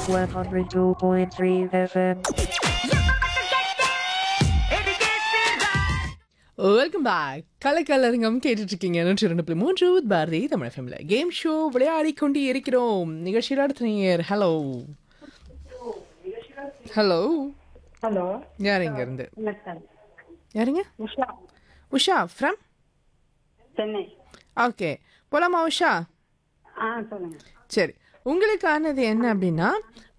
102.3 FM. Welcome back கலைக்கலரங்கம் கேட்டுட்டு இருக்கீங்க நூற்றி ரெண்டு புள்ளி மூன்று with Bharathi Tamil family game show விளையாடி கொண்டு இருக்கிறோம் நிகழ்ச்சியில் அடுத்த நேயர் ஹலோ ஹலோ ஹலோ யார் இங்க இருந்து வணக்கம் யாருங்க உஷா உஷா ஃப்ரம் சென்னை ஓகே போலாமா உஷா ஆ சொல்லுங்க சரி உங்களுக்கானது என்ன அப்படின்னா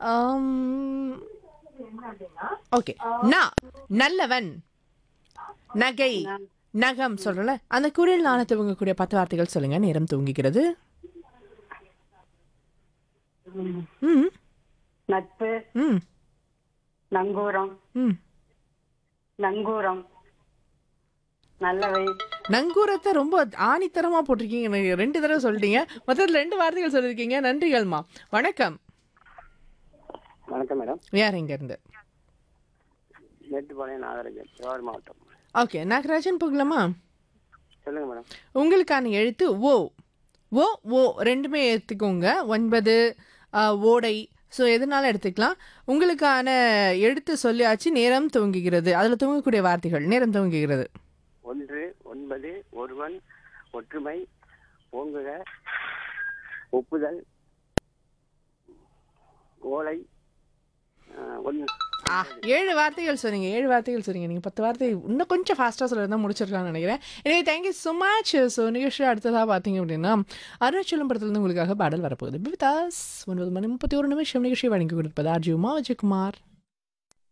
ஓகே நான் நல்லவன் நகை நகம் சொல்றல அந்த குரல் நாண துவங்கக்கூடிய பத்து வார்த்தைகள் சொல்லுங்க நேரம் தூங்குகிறது ம் நட்பு ம் நங்கூரம் ம் நங்கூரம் நல்லவை நங்கூரத்தை ரொம்ப ஆணித்தரமா போட்டிருக்கீங்க எனக்கு ரெண்டு தடவை சொல்லிட்டீங்க மொத்தத்தில் ரெண்டு வார்த்தைகள் சொல்லியிருக்கீங்க நன்றிகள்மா வணக்கம் வணக்கம் மேடம் யார் இங்க இருந்து மேட்டுப்பாளையம் நாகராஜன் திருவாரூர் மாவட்டம் ஓகே நாகராஜன் போகலாமா சொல்லுங்க மேடம் உங்களுக்கான எழுத்து ஓ ஓ ஓ ரெண்டுமே எடுத்துக்கோங்க ஒன்பது ஆ, ஓடை ஸோ எதுனாலும் எடுத்துக்கலாம் உங்களுக்கான எழுத்து சொல்லியாச்சு நேரம் துவங்குகிறது அதில் துவங்கக்கூடிய வார்த்தைகள் நேரம் துவங்குகிறது ஒன்று ஒன்பது ஒருவன் ஒற்றுமை ஓங்குக ஒப்புதல் ஓலை ஆஹ், ஒன் ஆ ஏழு வார்த்தைகள் சொன்னீங்க ஏழு வார்த்தைகள் சொன்னீங்க நீங்கள் பத்து வார்த்தை இன்னும் கொஞ்சம் ஃபாஸ்ட்டாக சொல்கிறது தான் முடிச்சிருக்கலாம்னு நினைக்கிறேன் எனவே தேங்க்யூ ஸோ மச் ஸோ நிகழ்ச்சி அடுத்ததாக பார்த்தீங்க அப்படின்னா அருணாச்சலம் படத்துலேருந்து உங்களுக்காக பாடல் வரப்போகுது பிவிதாஸ் ஒன்பது மணி முப்பத்தி ஒரு நிமிஷம் நிகழ்ச்சி வழங்கி கொடுப்பது ஆர்ஜி உமா விஜயகுமார்